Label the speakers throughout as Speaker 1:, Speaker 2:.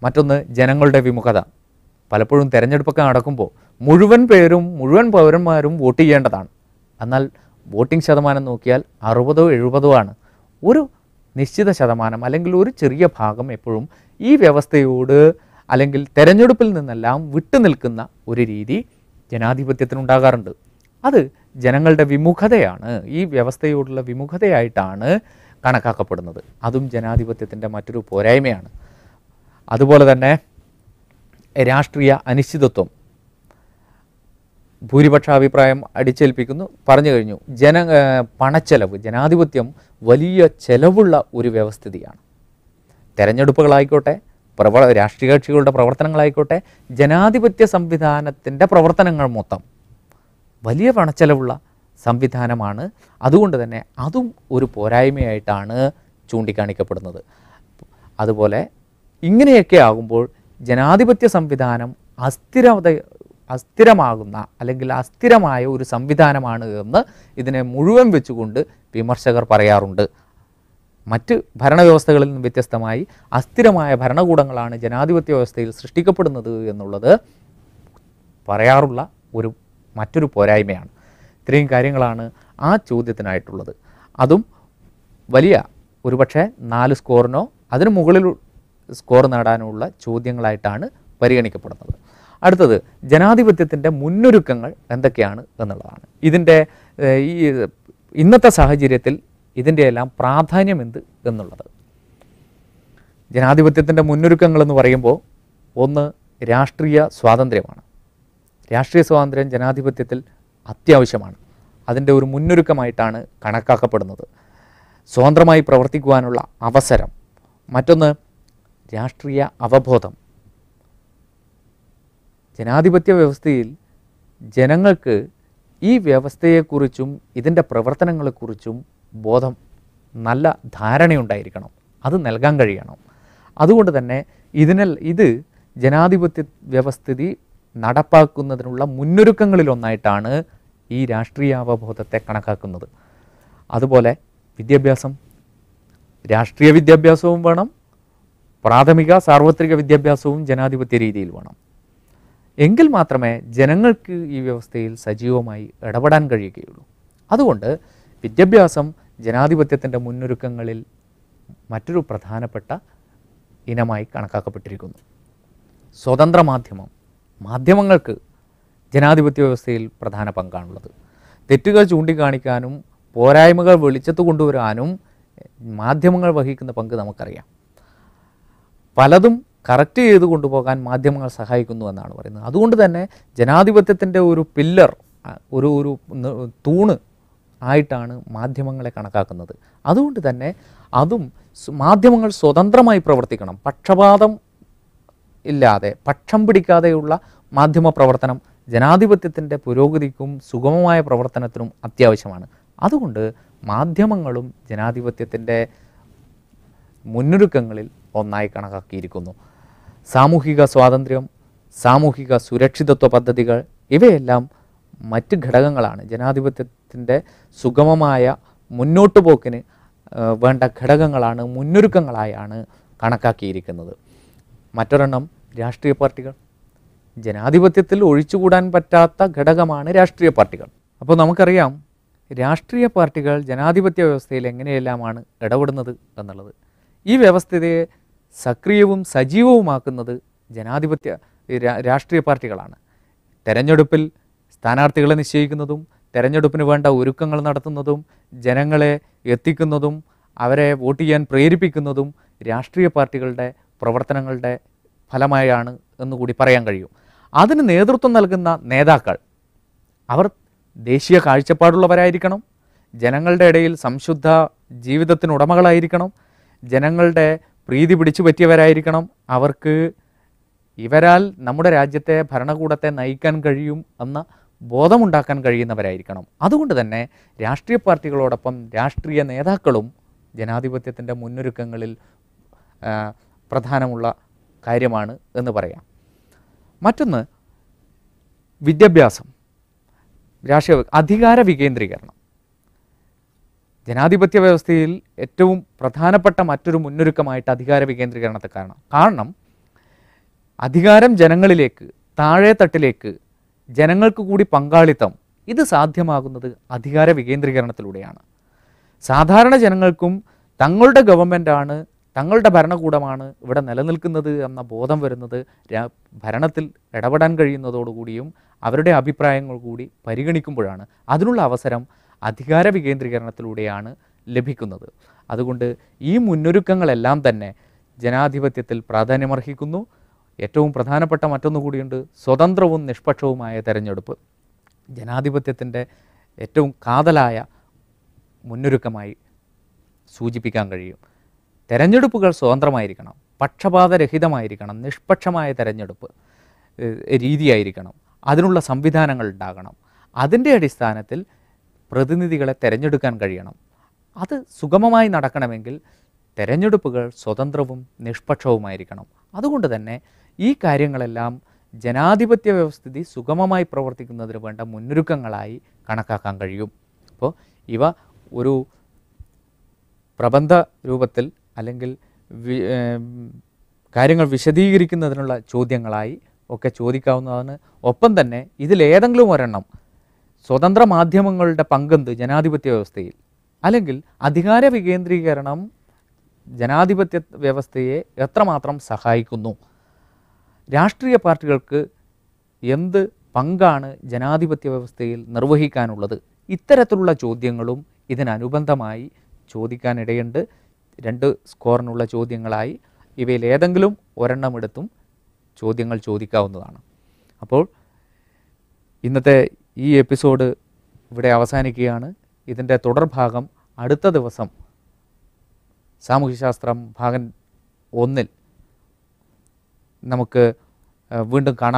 Speaker 1: മറ്റൊന്ന് ജനങ്ങളുടെ വിമുഖത പലപ്പോഴും തിരഞ്ഞെടുപ്പൊക്കെ നടക്കുമ്പോൾ മുഴുവൻ പേരും മുഴുവൻ പൗരന്മാരും വോട്ട് ചെയ്യേണ്ടതാണ് എന്നാൽ വോട്ടിംഗ് ശതമാനം നോക്കിയാൽ അറുപതോ എഴുപതോ ആണ് ഒരു നിശ്ചിത ശതമാനം അല്ലെങ്കിൽ ഒരു ചെറിയ ഭാഗം എപ്പോഴും ഈ വ്യവസ്ഥയോട് അല്ലെങ്കിൽ തെരഞ്ഞെടുപ്പിൽ നിന്നെല്ലാം വിട്ടുനിൽക്കുന്ന ഒരു രീതി ജനാധിപത്യത്തിനുണ്ടാകാറുണ്ട് അത് ജനങ്ങളുടെ വിമുഖതയാണ് ഈ വ്യവസ്ഥയോടുള്ള വിമുഖതയായിട്ടാണ് കണക്കാക്കപ്പെടുന്നത് അതും ജനാധിപത്യത്തിൻ്റെ മറ്റൊരു പോരായ്മയാണ് അതുപോലെ തന്നെ രാഷ്ട്രീയ അനിശ്ചിതത്വം ഭൂരിപക്ഷ അഭിപ്രായം അടിച്ചേൽപ്പിക്കുന്നു പറഞ്ഞു കഴിഞ്ഞു ജന ഏഹ് പണച്ചെലവ് ജനാധിപത്യം വലിയ ചെലവുള്ള ഒരു വ്യവസ്ഥിതിയാണ് തെരഞ്ഞെടുപ്പുകളായിക്കോട്ടെ പ്രവ രാഷ്ട്രീയ കക്ഷികളുടെ പ്രവർത്തനങ്ങളായിക്കോട്ടെ ജനാധിപത്യ സംവിധാനത്തിൻ്റെ പ്രവർത്തനങ്ങൾ മൊത്തം വലിയ പണച്ചെലവുള്ള സംവിധാനമാണ് അതുകൊണ്ട് തന്നെ അതും ഒരു പോരായ്മയായിട്ടാണ് ചൂണ്ടിക്കാണിക്കപ്പെടുന്നത് അതുപോലെ ഇങ്ങനെയൊക്കെ ആകുമ്പോൾ ജനാധിപത്യ സംവിധാനം അസ്ഥിരത അസ്ഥിരമാകുന്ന അല്ലെങ്കിൽ അസ്ഥിരമായ ഒരു സംവിധാനമാണ് എന്ന് ഇതിനെ മുഴുവൻ വെച്ചുകൊണ്ട് വിമർശകർ പറയാറുണ്ട് മറ്റ് ഭരണവ്യവസ്ഥകളിൽ നിന്ന് വ്യത്യസ്തമായി അസ്ഥിരമായ ഭരണകൂടങ്ങളാണ് ജനാധിപത്യ വ്യവസ്ഥയിൽ സൃഷ്ടിക്കപ്പെടുന്നത് എന്നുള്ളത് പറയാറുള്ള ഒരു മറ്റൊരു പോരായ്മയാണ് ഇത്രയും കാര്യങ്ങളാണ് ആ ചോദ്യത്തിനായിട്ടുള്ളത് അതും വലിയ ഒരുപക്ഷെ നാല് സ്കോറിനോ അതിന് മുകളിൽ സ്കോർ നേടാനുള്ള ചോദ്യങ്ങളായിട്ടാണ് പരിഗണിക്കപ്പെടുന്നത് അടുത്തത് ജനാധിപത്യത്തിൻ്റെ മുന്നൊരുക്കങ്ങൾ എന്തൊക്കെയാണ് എന്നുള്ളതാണ് ഇതിൻ്റെ ഏഹ്, ഈ ഇന്നത്തെ സാഹചര്യത്തിൽ ഇതിൻ്റെ എല്ലാം പ്രാധാന്യം എന്ത് എന്നുള്ളത് ജനാധിപത്യത്തിൻ്റെ മുന്നൊരുക്കങ്ങൾ എന്ന് പറയുമ്പോൾ ഒന്ന് രാഷ്ട്രീയ സ്വാതന്ത്ര്യമാണ് രാഷ്ട്രീയ സ്വാതന്ത്ര്യം ജനാധിപത്യത്തിൽ അത്യാവശ്യമാണ് അതിൻ്റെ ഒരു മുന്നൊരുക്കമായിട്ടാണ് കണക്കാക്കപ്പെടുന്നത് സ്വതന്ത്രമായി പ്രവർത്തിക്കുവാനുള്ള അവസരം മറ്റൊന്ന് രാഷ്ട്രീയ അവബോധം ജനാധിപത്യ വ്യവസ്ഥയിൽ ജനങ്ങൾക്ക് ഈ വ്യവസ്ഥയെക്കുറിച്ചും ഇതിൻ്റെ പ്രവർത്തനങ്ങളെക്കുറിച്ചും ബോധം നല്ല ധാരണയുണ്ടായിരിക്കണം അത് നൽകാൻ കഴിയണം അതുകൊണ്ട് തന്നെ ഇതിനെ ഇത് ജനാധിപത്യ വ്യവസ്ഥിതി നടപ്പാക്കുന്നതിനുള്ള മുന്നൊരുക്കങ്ങളിലൊന്നായിട്ടാണ് ഈ രാഷ്ട്രീയ അവബോധത്തെ കണക്കാക്കുന്നത് അതുപോലെ വിദ്യാഭ്യാസം രാഷ്ട്രീയ വിദ്യാഭ്യാസവും വേണം പ്രാഥമിക സാർവത്രിക വിദ്യാഭ്യാസവും ജനാധിപത്യ രീതിയിൽ വേണം എങ്കിൽ മാത്രമേ ജനങ്ങൾക്ക് ഈ വ്യവസ്ഥയിൽ സജീവമായി ഇടപെടാൻ കഴിയുകയുള്ളൂ അതുകൊണ്ട് വിദ്യാഭ്യാസം ജനാധിപത്യത്തിൻ്റെ മുന്നൊരുക്കങ്ങളിൽ മറ്റൊരു പ്രധാനപ്പെട്ട ഇനമായി കണക്കാക്കപ്പെട്ടിരിക്കുന്നു സ്വതന്ത്ര മാധ്യമം മാധ്യമങ്ങൾക്ക് ജനാധിപത്യ വ്യവസ്ഥയിൽ പ്രധാന പങ്കാണുള്ളത് തെറ്റുകൾ ചൂണ്ടിക്കാണിക്കാനും പോരായ്മകൾ വെളിച്ചത്ത് കൊണ്ടുവരാനും മാധ്യമങ്ങൾ വഹിക്കുന്ന പങ്ക് നമുക്കറിയാം പലതും കറക്റ്റ് ചെയ്ത് കൊണ്ടുപോകാൻ മാധ്യമങ്ങൾ സഹായിക്കുന്നു എന്നാണ് പറയുന്നത് അതുകൊണ്ട് തന്നെ ജനാധിപത്യത്തിൻ്റെ ഒരു പില്ലർ ഒരു ഒരു ന- തൂണ് ആയിട്ടാണ് മാധ്യമങ്ങളെ കണക്കാക്കുന്നത് അതുകൊണ്ട് തന്നെ അതും സ് മാധ്യമങ്ങൾ സ്വതന്ത്രമായി പ്രവർത്തിക്കണം പക്ഷപാതം ഇല്ലാതെ പക്ഷം പിടിക്കാതെയുള്ള മാധ്യമ പ്രവർത്തനം ജനാധിപത്യത്തിൻ്റെ പുരോഗതിക്കും സുഗമമായ പ്രവർത്തനത്തിനും അത്യാവശ്യമാണ് അതുകൊണ്ട് മാധ്യമങ്ങളും ജനാധിപത്യത്തിൻ്റെ മുന്നൊരുക്കങ്ങളിൽ ഒന്നായി കണക്കാക്കിയിരിക്കുന്നു സാമൂഹിക സ്വാതന്ത്ര്യം സാമൂഹിക സുരക്ഷിതത്വ പദ്ധതികൾ ഇവയെല്ലാം മറ്റ് ഘടകങ്ങളാണ് ജനാധിപത്യത്തിൻ്റെ സുഗമമായ മുന്നോട്ട് പോക്കിന് ആ, വേണ്ട ഘടകങ്ങളാണ് മുന്നൊരുക്കങ്ങളായാണ് കണക്കാക്കിയിരിക്കുന്നത് മറ്റൊരെണ്ണം രാഷ്ട്രീയ പാർട്ടികൾ ജനാധിപത്യത്തിൽ ഒഴിച്ചുകൂടാൻ പറ്റാത്ത ഘടകമാണ് രാഷ്ട്രീയ പാർട്ടികൾ അപ്പോൾ നമുക്കറിയാം രാഷ്ട്രീയ പാർട്ടികൾ ജനാധിപത്യ വ്യവസ്ഥയിൽ എങ്ങനെയെല്ലാമാണ് ഇടപെടുന്നത് എന്നുള്ളത് ഈ വ്യവസ്ഥയെ സക്രിയവും സജീവവുമാക്കുന്നത് ജനാധിപത്യ രാ- രാഷ്ട്രീയ പാർട്ടികളാണ് തെരഞ്ഞെടുപ്പിൽ സ്ഥാനാർത്ഥികളെ നിശ്ചയിക്കുന്നതും തെരഞ്ഞെടുപ്പിന് വേണ്ട ഒരുക്കങ്ങൾ നടത്തുന്നതും ജനങ്ങളെ എത്തിക്കുന്നതും അവരെ വോട്ട് ചെയ്യാൻ പ്രേരിപ്പിക്കുന്നതും രാഷ്ട്രീയ പാർട്ടികളുടെ പ്രവർത്തനങ്ങളുടെ ഫലമായാണ് എന്നുകൂടി പറയാൻ കഴിയും അതിന് നേതൃത്വം നൽകുന്ന നേതാക്കൾ അവർ ദേശീയ കാഴ്ചപ്പാടുള്ളവരായിരിക്കണം ജനങ്ങളുടെ ഇടയിൽ സംശുദ്ധ ജീവിതത്തിന് ഉടമകളായിരിക്കണം ജനങ്ങളുടെ പ്രീതി പിടിച്ചു പറ്റിയവരായിരിക്കണം അവർക്ക് ഇവരാൽ നമ്മുടെ രാജ്യത്തെ ഭരണകൂടത്തെ നയിക്കാൻ കഴിയും എന്ന ബോധമുണ്ടാക്കാൻ കഴിയുന്നവരായിരിക്കണം അതുകൊണ്ട് തന്നെ രാഷ്ട്രീയ പാർട്ടികളോടൊപ്പം രാഷ്ട്രീയ നേതാക്കളും ജനാധിപത്യത്തിൻ്റെ മുന്നൊരുക്കങ്ങളിൽ ആ, പ്രധാനമുള്ള കാര്യമാണ് എന്ന് പറയാം മറ്റൊന്ന് വിദ്യാഭ്യാസം രാഷ്ട്രീയ അധികാര വികേന്ദ്രീകരണം ജനാധിപത്യ വ്യവസ്ഥയിൽ ഏറ്റവും പ്രധാനപ്പെട്ട മറ്റൊരു മുന്നൊരുക്കമായിട്ട് അധികാര വികേന്ദ്രീകരണത്തെ കാരണം കാരണം അധികാരം ജനങ്ങളിലേക്ക് താഴെ തട്ടിലേക്ക് ജനങ്ങൾക്ക് കൂടി പങ്കാളിത്തം ഇത് സാധ്യമാകുന്നത് അധികാര വികേന്ദ്രീകരണത്തിലൂടെയാണ് സാധാരണ ജനങ്ങൾക്കും തങ്ങളുടെ ഗവൺമെൻറ്റാണ് തങ്ങളുടെ ഭരണകൂടമാണ് ഇവിടെ നിലനിൽക്കുന്നത് എന്ന ബോധം വരുന്നത് രാ- ഭരണത്തിൽ ഇടപെടാൻ കഴിയുന്നതോടുകൂടിയും അവരുടെ അഭിപ്രായങ്ങൾ കൂടി പരിഗണിക്കുമ്പോഴാണ് അതിനുള്ള അവസരം അധികാര വികേന്ദ്രീകരണത്തിലൂടെയാണ് ലഭിക്കുന്നത് അതുകൊണ്ട് ഈ മുന്നൊരുക്കങ്ങളെല്ലാം തന്നെ ജനാധിപത്യത്തിൽ പ്രാധാന്യമർഹിക്കുന്നു ഏറ്റവും പ്രധാനപ്പെട്ട മറ്റൊന്നു കൂടിയുണ്ട് സ്വതന്ത്രവും നിഷ്പക്ഷവുമായ തെരഞ്ഞെടുപ്പ് ജനാധിപത്യത്തിൻ്റെ ഏറ്റവും കാതലായ മുന്നൊരുക്കമായി സൂചിപ്പിക്കാൻ കഴിയും തെരഞ്ഞെടുപ്പുകൾ സ്വതന്ത്രമായിരിക്കണം പക്ഷപാതരഹിതമായിരിക്കണം നിഷ്പക്ഷമായ തെരഞ്ഞെടുപ്പ് ഏഹ്, രീതിയായിരിക്കണം അതിനുള്ള സംവിധാനങ്ങൾ ഉണ്ടാകണം അതിൻ്റെ അടിസ്ഥാനത്തിൽ പ്രതിനിധികളെ തിരഞ്ഞെടുക്കാൻ കഴിയണം അത് സുഗമമായി നടക്കണമെങ്കിൽ തെരഞ്ഞെടുപ്പുകൾ സ്വതന്ത്രവും നിഷ്പക്ഷവുമായിരിക്കണം അതുകൊണ്ട് തന്നെ ഈ കാര്യങ്ങളെല്ലാം ജനാധിപത്യ വ്യവസ്ഥിതി സുഗമമായി പ്രവർത്തിക്കുന്നതിന് വേണ്ട മുന്നൊരുക്കങ്ങളായി കണക്കാക്കാൻ കഴിയും അപ്പോൾ ഇവ ഒരു പ്രബന്ധ രൂപത്തിൽ അല്ലെങ്കിൽ വി- ഏം, കാര്യങ്ങൾ വിശദീകരിക്കുന്നതിനുള്ള ചോദ്യങ്ങളായി ഒക്കെ ചോദിക്കാവുന്നതാണ് ഒപ്പം തന്നെ ഇതിലേതെങ്കിലും ഒരെണ്ണം സ്വതന്ത്ര മാധ്യമങ്ങളുടെ പങ്കെന്ത് ജനാധിപത്യ വ്യവസ്ഥയിൽ അല്ലെങ്കിൽ അധികാര വികേന്ദ്രീകരണം ജനാധിപത്യ വ്യവസ്ഥയെ എത്രമാത്രം സഹായിക്കുന്നു രാഷ്ട്രീയ പാർട്ടികൾക്ക് എന്ത് പങ്കാണ് ജനാധിപത്യ വ്യവസ്ഥയിൽ നിർവഹിക്കാനുള്ളത് ഇത്തരത്തിലുള്ള ചോദ്യങ്ങളും ഇതിനനുബന്ധമായി ചോദിക്കാനിടയുണ്ട് രണ്ട് സ്കോറിനുള്ള ചോദ്യങ്ങളായി ഇവയിൽ ഏതെങ്കിലും ഒരെണ്ണം എടുത്തും ചോദ്യങ്ങൾ ചോദിക്കാവുന്നതാണ് അപ്പോൾ ഇന്നത്തെ ഈ എപ്പിസോഡ് ഇവിടെ അവസാനിക്കുകയാണ് ഇതിൻ്റെ തുടർഭാഗം അടുത്ത ദിവസം സാമൂഹ്യശാസ്ത്രം ഭാഗം ഒന്നിൽ നമുക്ക് ആ, വീണ്ടും കാണാം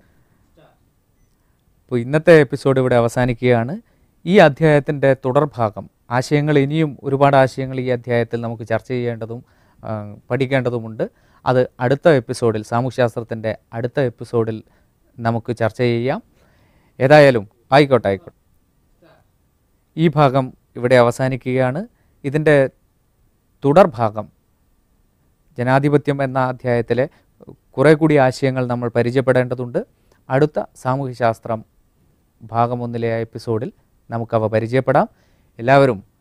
Speaker 1: അപ്പോൾ ഇന്നത്തെ എപ്പിസോഡ് ഇവിടെ അവസാനിക്കുകയാണ് ഈ അധ്യായത്തിൻ്റെ തുടർഭാഗം ആശയങ്ങൾ ഇനിയും ഒരുപാട് ആശയങ്ങൾ ഈ അധ്യായത്തിൽ നമുക്ക് ചർച്ച ചെയ്യേണ്ടതും ആ, പഠിക്കേണ്ടതുമുണ്ട് അത് അടുത്ത എപ്പിസോഡിൽ സാമൂഹ്യശാസ്ത്രത്തിൻ്റെ അടുത്ത എപ്പിസോഡിൽ നമുക്ക് ചർച്ച ചെയ്യാം ഏതായാലും ആയിക്കോട്ടെ ആയിക്കോട്ടെ ഈ ഭാഗം ഇവിടെ അവസാനിക്കുകയാണ് ഇതിൻ്റെ തുടർഭാഗം ജനാധിപത്യം എന്ന അധ്യായത്തിലെ കുറേ കൂടി ആശയങ്ങൾ നമ്മൾ പരിചയപ്പെടേണ്ടതുണ്ട് അടുത്ത സാമൂഹ്യശാസ്ത്രം ഭാഗം ഒന്നിലെ എപ്പിസോഡിൽ നമുക്കവ പരിചയപ്പെടാം എല്ലാവരും